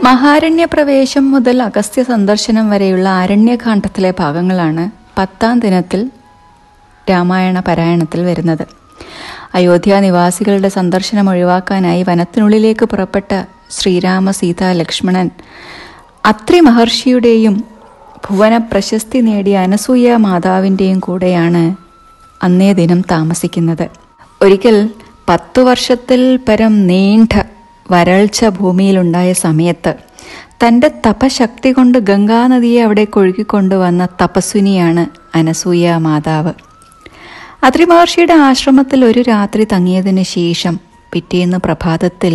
മഹാരണ്യ പ്രവേശം മുതൽ അഗസ്ത്യ സന്ദർശനം വരെയുള്ള ആരണ്യകാന്ഡത്തിലെ ഭാഗങ്ങളാണ് പത്താം ദിനത്തിൽ രാമായണ പാരായണത്തിൽ വരുന്നത് അയോധ്യ നിവാസികളുടെ സന്ദർശനം ഒഴിവാക്കാനായി വനത്തിനുള്ളിലേക്ക് പുറപ്പെട്ട ശ്രീരാമ സീത ലക്ഷ്മണൻ അത്രി മഹർഷിയുടെയും ഭുവന പ്രശസ്തി നേടിയ അനസൂയ മാതാവിൻ്റെയും കൂടെയാണ് അന്നേ ദിനം താമസിക്കുന്നത് ഒരിക്കൽ പത്തു വർഷത്തിൽ പരം നീണ്ട വരൾച്ച ഭൂമിയിലുണ്ടായ സമയത്ത് തൻ്റെ തപശക്തി കൊണ്ട് ഗംഗാനദിയെ അവിടെ കൊഴുകിക്കൊണ്ടുവന്ന തപസ്വിനിയാണ് അനസൂയ മാതാവ് അത്രി മഹർഷിയുടെ ആശ്രമത്തിൽ ഒരു രാത്രി തങ്ങിയതിന് ശേഷം പിറ്റേന്ന് പ്രഭാതത്തിൽ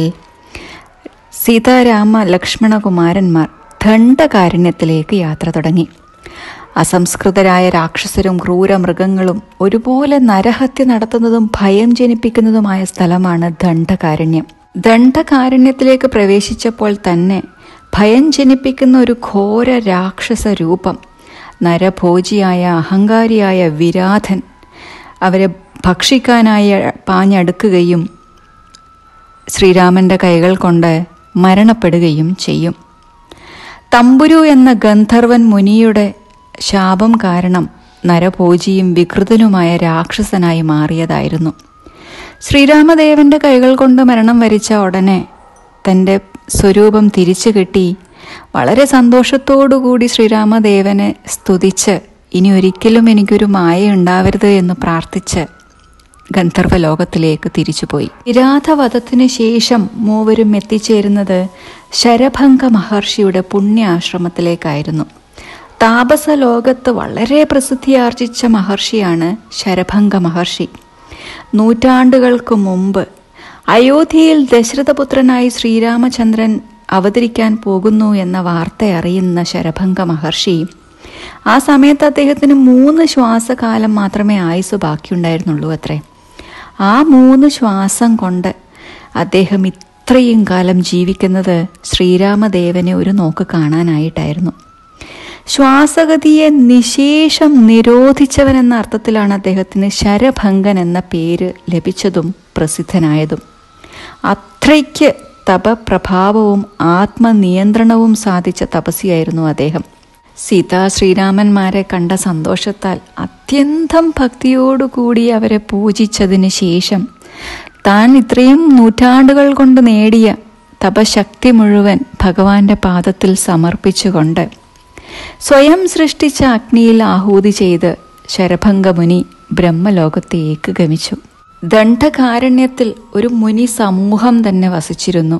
സീതാരാമ ലക്ഷ്മണകുമാരന്മാർ ദണ്ഡകാരണ്യത്തിലേക്ക് യാത്ര തുടങ്ങി അസംസ്കൃതരായ രാക്ഷസരും ക്രൂര മൃഗങ്ങളും ഒരുപോലെ നരഹത്യ നടത്തുന്നതും ഭയം ജനിപ്പിക്കുന്നതുമായ സ്ഥലമാണ് ദണ്ഡകാരണ്യം ദണ്ഡകാരണ്യത്തിലേക്ക് പ്രവേശിച്ചപ്പോൾ തന്നെ ഭയം ജനിപ്പിക്കുന്ന ഒരു ഘോര രാക്ഷസ രൂപം നരഭോജിയായ അഹങ്കാരിയായ വിരാധൻ അവരെ ഭക്ഷിക്കാനായി പാഞ്ഞടുക്കുകയും ശ്രീരാമന്റെ കൈകൾ കൊണ്ട് മരണപ്പെടുകയും ചെയ്യും തമ്പുരു എന്ന ഗന്ധർവൻ മുനിയുടെ ശാപം കാരണം നരഭോജിയും വികൃതനുമായ രാക്ഷസനായി മാറിയതായിരുന്നു ശ്രീരാമദേവന്റെ കൈകൾ കൊണ്ട് മരണം വരിച്ച ഉടനെ തൻ്റെ സ്വരൂപം തിരിച്ചു കിട്ടി വളരെ സന്തോഷത്തോടുകൂടി ശ്രീരാമദേവനെ സ്തുതിച്ച് ഇനി ഒരിക്കലും എനിക്കൊരു മായ ഉണ്ടാവരുത് എന്ന് പ്രാർത്ഥിച്ച് ഗന്ധർവ ലോകത്തിലേക്ക് തിരിച്ചുപോയി വിരാധവധത്തിനു ശേഷം മൂവരും എത്തിച്ചേരുന്നത് ശരഭംഗ മഹർഷിയുടെ പുണ്യാശ്രമത്തിലേക്കായിരുന്നു താപസ ലോകത്ത് വളരെ പ്രസിദ്ധിയാർജിച്ച മഹർഷിയാണ് ശരഭംഗ മഹർഷി നൂറ്റാണ്ടുകൾക്ക് മുമ്പ് അയോധ്യയിൽ ദശരഥപുത്രനായി ശ്രീരാമചന്ദ്രൻ അവതരിക്കാൻ പോകുന്നു എന്ന വാർത്ത അറിയുന്ന ശരഭംഗ മഹർഷി ആ സമയത്ത് അദ്ദേഹത്തിന് മൂന്ന് ശ്വാസകാലം മാത്രമേ ആയുസ് ബാക്കിയുണ്ടായിരുന്നുള്ളൂ അത്രേ ആ മൂന്ന് ശ്വാസം കൊണ്ട് അദ്ദേഹം ഇത്രയും കാലം ജീവിക്കുന്നത് ശ്രീരാമദേവനെ ഒരു നോക്ക് കാണാനായിട്ടായിരുന്നു ശ്വാസഗതിയെ നിശേഷം നിരോധിച്ചവൻ എന്ന അർത്ഥത്തിലാണ് അദ്ദേഹത്തിന് ശരഭംഗൻ എന്ന പേര് ലഭിച്ചതും പ്രസിദ്ധനായതും അത്രയ്ക്ക് തപപ്രഭാവവും ആത്മനിയന്ത്രണവും സാധിച്ച തപസ്യായിരുന്നു അദ്ദേഹം സീതാ ശ്രീരാമന്മാരെ കണ്ട സന്തോഷത്താൽ അത്യന്തം ഭക്തിയോടുകൂടി അവരെ പൂജിച്ചതിന് ശേഷം താൻ ഇത്രയും നൂറ്റാണ്ടുകൾ കൊണ്ട് നേടിയ തപശക്തി മുഴുവൻ ഭഗവാന്റെ പാദത്തിൽ സമർപ്പിച്ചുകൊണ്ട് സ്വയം സൃഷ്ടിച്ച അഗ്നിയിൽ ആഹൂതി ചെയ്ത് ശരഭംഗമുനി ബ്രഹ്മലോകത്തേക്ക് ഗമിച്ചു ദണ്ഡകാരണ്യത്തിൽ ഒരു മുനി സമൂഹം തന്നെ വസിച്ചിരുന്നു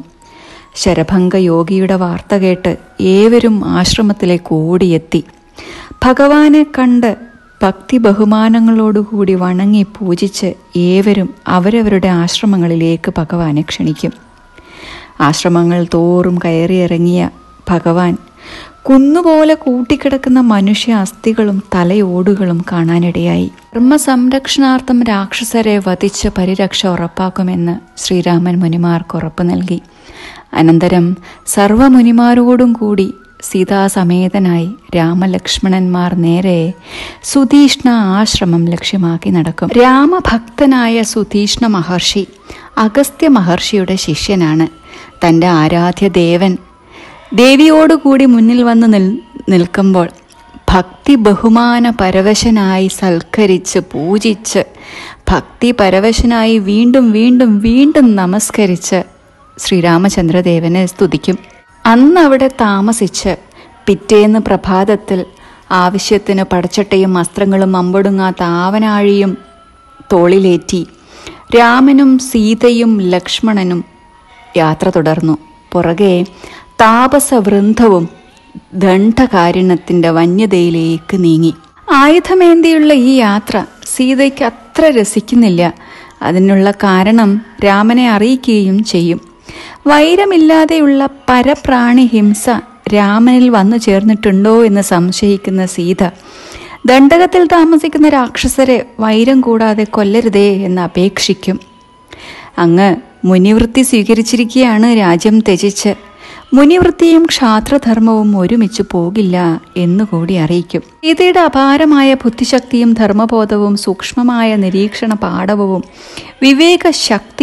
ശരഭംഗ യോഗിയുടെ വാർത്ത കേട്ട് ഏവരും ആശ്രമത്തിലേക്ക് ഓടിയെത്തി ഭഗവാനെ കണ്ട് ഭക്തി ബഹുമാനങ്ങളോടുകൂടി വണങ്ങി പൂജിച്ച് ഏവരും അവരവരുടെ ആശ്രമങ്ങളിലേക്ക് ഭഗവാനെ ക്ഷണിക്കും ആശ്രമങ്ങൾ തോറും കയറിയിറങ്ങിയ ഭഗവാൻ കുന്നുപോലെ കൂട്ടിക്കിടക്കുന്ന മനുഷ്യ അസ്ഥികളും തലയോടുകളും കാണാനിടയായി ധർമ്മസംരക്ഷണാർത്ഥം രാക്ഷസരെ വധിച്ച് പരിരക്ഷ ഉറപ്പാക്കുമെന്ന് ശ്രീരാമൻ മുനിമാർക്ക് ഉറപ്പു നൽകി അനന്തരം സർവമുനിമാരോടും കൂടി സീതാസമേതനായി രാമലക്ഷ്മണന്മാർ നേരെ സുതീഷ്ണ ആശ്രമം ലക്ഷ്യമാക്കി നടക്കും രാമഭക്തനായ സുതീഷ്ണ മഹർഷി അഗസ്ത്യ മഹർഷിയുടെ ശിഷ്യനാണ് തൻ്റെ ആരാധ്യ ദേവൻ ദേവിയോടുകൂടി മുന്നിൽ വന്ന് നിൽ നിൽക്കുമ്പോൾ ഭക്തി ബഹുമാന പരവശനായി സൽക്കരിച്ച് പൂജിച്ച് ഭക്തി പരവശനായി വീണ്ടും വീണ്ടും വീണ്ടും നമസ്കരിച്ച് ശ്രീരാമചന്ദ്രദേവനെ സ്തുതിക്കും അന്ന് അവിടെ താമസിച്ച് പിറ്റേന്ന് പ്രഭാതത്തിൽ ആവശ്യത്തിന് പടച്ചട്ടയും വസ്ത്രങ്ങളും അമ്പൊടുങ്ങാത്ത ആവനാഴിയും തോളിലേറ്റി രാമനും സീതയും ലക്ഷ്മണനും യാത്ര തുടർന്നു പുറകെ താപസവൃന്ദവും ദണ്ഡകാരുണ്യത്തിൻ്റെ വന്യതയിലേക്ക് നീങ്ങി ആയുധമേന്തിയുള്ള ഈ യാത്ര സീതയ്ക്ക് അത്ര രസിക്കുന്നില്ല അതിനുള്ള കാരണം രാമനെ അറിയിക്കുകയും ചെയ്യും വൈരമില്ലാതെയുള്ള പരപ്രാണി ഹിംസ രാമനിൽ വന്നു ചേർന്നിട്ടുണ്ടോ എന്ന് സംശയിക്കുന്ന സീത ദണ്ഡകത്തിൽ താമസിക്കുന്ന രാക്ഷസരെ വൈരം കൂടാതെ കൊല്ലരുതേ എന്ന് അപേക്ഷിക്കും അങ്ങ് മുനിവൃത്തി സ്വീകരിച്ചിരിക്കുകയാണ് രാജ്യം ത്യജിച്ച് മുനിവൃത്തിയും ക്ഷാത്രധർമ്മവും ഒരുമിച്ച് പോകില്ല എന്നുകൂടി അറിയിക്കും സീതയുടെ അപാരമായ ബുദ്ധിശക്തിയും ധർമ്മബോധവും സൂക്ഷ്മമായ നിരീക്ഷണ പാഠവും വിവേകശക്തിയും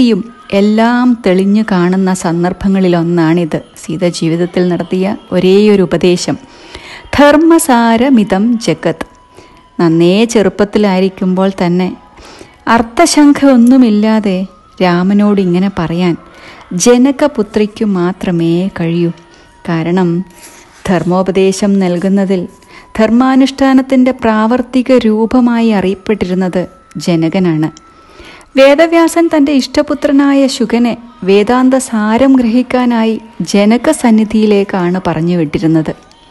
എല്ലാം തെളിഞ്ഞു കാണുന്ന സന്ദർഭങ്ങളിലൊന്നാണിത് സീത ജീവിതത്തിൽ നടത്തിയ ഒരേയൊരു ഉപദേശം ധർമ്മസാരമിതം ജഗത് നന്നേ ചെറുപ്പത്തിലായിരിക്കുമ്പോൾ തന്നെ അർത്ഥശങ്ക ഒന്നുമില്ലാതെ രാമനോട് ഇങ്ങനെ പറയാൻ ജനകപുത്രിക്കു മാത്രമേ കഴിയൂ കാരണം ധർമ്മോപദേശം നൽകുന്നതിൽ ധർമാനുഷ്ഠാനത്തിൻ്റെ പ്രാവർത്തിക രൂപമായി അറിയപ്പെട്ടിരുന്നത് ജനകനാണ് വേദവ്യാസൻ തൻ്റെ ഇഷ്ടപുത്രനായ ശുഗനെ വേദാന്ത സാരം ഗ്രഹിക്കാനായി ജനക സന്നിധിയിലേക്കാണ് പറഞ്ഞു വിട്ടിരുന്നത്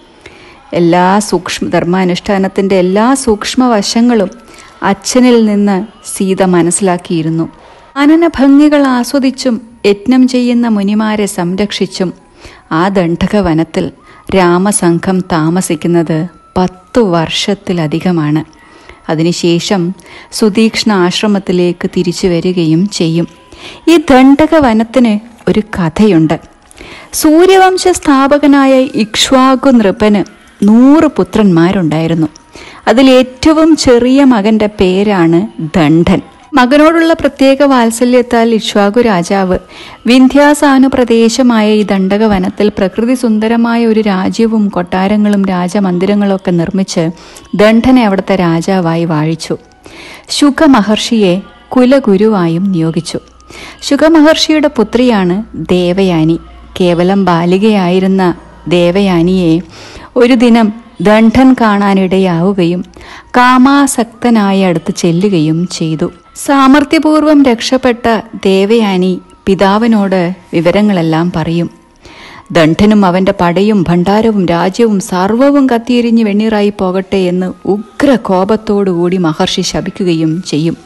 എല്ലാ സൂക്ഷ്മ ധർമാനുഷ്ഠാനത്തിൻ്റെ എല്ലാ സൂക്ഷ്മ വശങ്ങളും അച്ഛനിൽ നിന്ന് സീത മനസ്സിലാക്കിയിരുന്നു ആനന ഭംഗികൾ ആസ്വദിച്ചും യജ്ഞം ചെയ്യുന്ന മുനിമാരെ സംരക്ഷിച്ചും ആ ദണ്ഡക വനത്തിൽ രാമസംഘം താമസിക്കുന്നത് പത്തു വർഷത്തിലധികമാണ് അതിനുശേഷം സുതീക്ഷ്ണ ആശ്രമത്തിലേക്ക് തിരിച്ചു വരികയും ചെയ്യും ഈ ദണ്ഡക വനത്തിന് ഒരു കഥയുണ്ട് സൂര്യവംശ സ്ഥാപകനായ ഇക്ഷ്വാകു നൃപന് നൂറ് പുത്രന്മാരുണ്ടായിരുന്നു അതിൽ ഏറ്റവും ചെറിയ മകന്റെ പേരാണ് ദണ്ഡൻ മകനോടുള്ള പ്രത്യേക വാത്സല്യത്താൽ ഇക്ഷ്വാകു രാജാവ് വിന്ധ്യാസാനു പ്രദേശമായ ഈ ദണ്ഡക വനത്തിൽ പ്രകൃതി സുന്ദരമായ ഒരു രാജ്യവും കൊട്ടാരങ്ങളും രാജമന്ദിരങ്ങളും ഒക്കെ നിർമ്മിച്ച് ദണ്ഡനെ അവിടുത്തെ രാജാവായി വാഴിച്ചു ശുഖമഹർഷിയെ കുലഗുരുവായും നിയോഗിച്ചു ശുഖമഹർഷിയുടെ പുത്രിയാണ് ദേവയാനി കേവലം ബാലികയായിരുന്ന ദേവയാനിയെ ഒരു ദിനം ദണ്ഡൻ കാണാനിടയാവുകയും കാമാസക്തനായി അടുത്ത് ചെല്ലുകയും ചെയ്തു സാമർഥ്യപൂർവം രക്ഷപ്പെട്ട ദേവയാനി പിതാവിനോട് വിവരങ്ങളെല്ലാം പറയും ദണ്ഡനും അവന്റെ പടയും ഭണ്ഡാരവും രാജ്യവും സർവവും കത്തിയെരിഞ്ഞ് വെണ്ണീറായി പോകട്ടെ എന്ന് ഉഗ്ര കോപത്തോടുകൂടി മഹർഷി ശപിക്കുകയും ചെയ്യും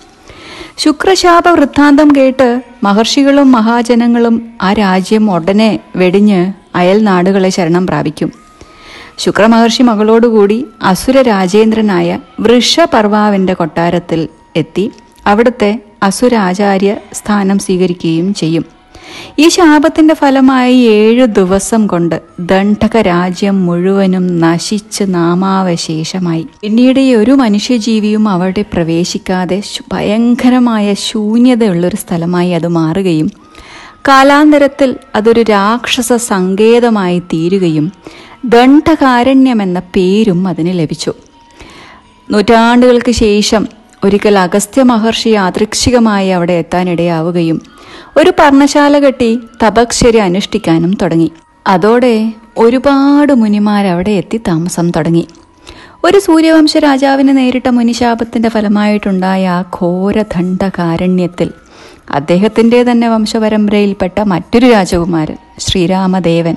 ശുക്രശാപ വൃത്താന്തം കേട്ട് മഹർഷികളും മഹാജനങ്ങളും ആ രാജ്യം ഉടനെ വെടിഞ്ഞ് അയൽ നാടുകളെ ശരണം പ്രാപിക്കും ശുക്രമഹർഷി മകളോടുകൂടി അസുര രാജേന്ദ്രനായ വൃഷപർവാവിന്റെ കൊട്ടാരത്തിൽ എത്തി അവിടുത്തെ അസുരാചാര്യ സ്ഥാനം സ്വീകരിക്കുകയും ചെയ്യും ഈ ശാപത്തിന്റെ ഫലമായി ഏഴു ദിവസം കൊണ്ട് ദണ്ഡക രാജ്യം മുഴുവനും നശിച്ച് നാമാവശേഷമായി പിന്നീട് ഈ ഒരു മനുഷ്യജീവിയും അവിടെ പ്രവേശിക്കാതെ ശു- ഭയങ്കരമായ ശൂന്യതയുള്ളൊരു സ്ഥലമായി അത് മാറുകയും കാലാന്തരത്തിൽ അതൊരു രാക്ഷസ സങ്കേതമായി തീരുകയും ദണ്ഡകാരണ്യം എന്ന പേരും അതിന് ലഭിച്ചു നൂറ്റാണ്ടുകൾക്ക് ശേഷം ഒരിക്കൽ അഗസ്ത്യ മഹർഷി യാദൃച്ഛികമായി അവിടെ എത്താനിടയാവുകയും ഒരു പർണശാല കെട്ടി തപശ്ചര്യ അനുഷ്ഠിക്കാനും തുടങ്ങി അതോടെ ഒരുപാട് മുനിമാർ അവിടെ എത്തി താമസം തുടങ്ങി ഒരു സൂര്യവംശ രാജാവിന് നേരിട്ട മുനിശാപത്തിന്റെ ഫലമായിട്ടുണ്ടായ ആ ഘോര ദണ്ഡകാരണ്യത്തിൽ അദ്ദേഹത്തിൻ്റെ തന്നെ വംശപരമ്പരയിൽപ്പെട്ട മറ്റൊരു രാജകുമാരൻ ശ്രീരാമദേവൻ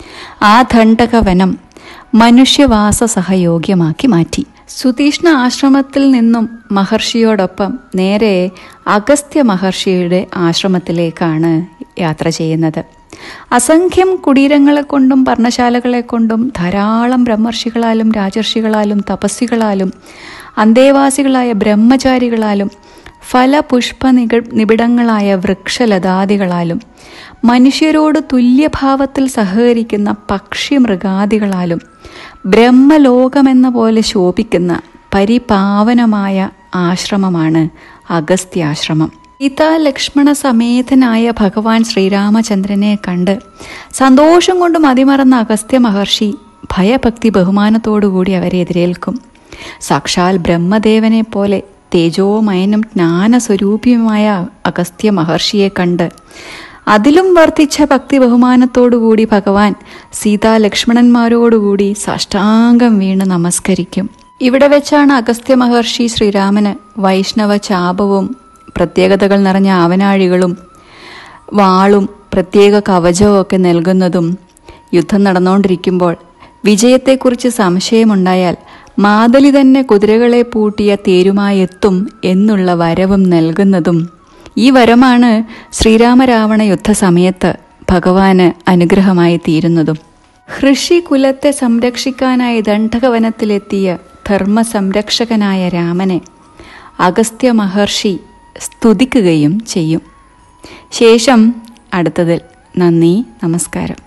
ആ ദണ്ഡകവനം മനുഷ്യവാസ സഹയോഗ്യമാക്കി മാറ്റി സുതീഷ്ണ ആശ്രമത്തിൽ നിന്നും മഹർഷിയോടൊപ്പം നേരെ അഗസ്ത്യ മഹർഷിയുടെ ആശ്രമത്തിലേക്കാണ് യാത്ര ചെയ്യുന്നത് അസംഖ്യം കുടീരങ്ങളെ കൊണ്ടും പർണശാലകളെ കൊണ്ടും ധാരാളം ബ്രഹ്മർഷികളാലും രാജർഷികളാലും തപസ്സികളാലും അന്തേവാസികളായ ബ്രഹ്മചാരികളാലും ഫലപുഷ്പ നിക നിബിഡങ്ങളായ വൃക്ഷലതാദികളാലും മനുഷ്യരോട് തുല്യഭാവത്തിൽ സഹകരിക്കുന്ന പക്ഷി മൃഗാദികളാലും ബ്രഹ്മലോകമെന്ന പോലെ ശോഭിക്കുന്ന പരിപാവനമായ ആശ്രമമാണ് അഗസ്ത്യാശ്രമം സീതാ ലക്ഷ്മണ സമേതനായ ഭഗവാൻ ശ്രീരാമചന്ദ്രനെ കണ്ട് സന്തോഷം കൊണ്ട് മതിമറന്ന അഗസ്ത്യ മഹർഷി ഭയഭക്തി ബഹുമാനത്തോടുകൂടി അവരെ എതിരേൽക്കും സാക്ഷാൽ ബ്രഹ്മദേവനെ പോലെ തേജോമയനും ജ്ഞാനസ്വരൂപിയുമായ അഗസ്ത്യ മഹർഷിയെ കണ്ട് അതിലും വർദ്ധിച്ച ഭക്തി ബഹുമാനത്തോടുകൂടി ഭഗവാൻ സീതാ ലക്ഷ്മണന്മാരോടുകൂടി സാഷ്ടാംഗം വീണ് നമസ്കരിക്കും ഇവിടെ വെച്ചാണ് അഗസ്ത്യ മഹർഷി ശ്രീരാമന് വൈഷ്ണവ ചാപവും പ്രത്യേകതകൾ നിറഞ്ഞ ആവനാഴികളും വാളും പ്രത്യേക കവചവും ഒക്കെ നൽകുന്നതും യുദ്ധം നടന്നുകൊണ്ടിരിക്കുമ്പോൾ വിജയത്തെക്കുറിച്ച് സംശയമുണ്ടായാൽ മാതലി തന്നെ കുതിരകളെ പൂട്ടിയ തേരുമായെത്തും എന്നുള്ള വരവും നൽകുന്നതും ഈ വരമാണ് ശ്രീരാമരാവണ യുദ്ധസമയത്ത് ഭഗവാന് അനുഗ്രഹമായി തീരുന്നതും ഋഷി കുലത്തെ സംരക്ഷിക്കാനായി ദണ്ഡകവനത്തിലെത്തിയ ധർമ്മ സംരക്ഷകനായ രാമനെ അഗസ്ത്യ മഹർഷി സ്തുതിക്കുകയും ചെയ്യും ശേഷം അടുത്തതിൽ നന്ദി നമസ്കാരം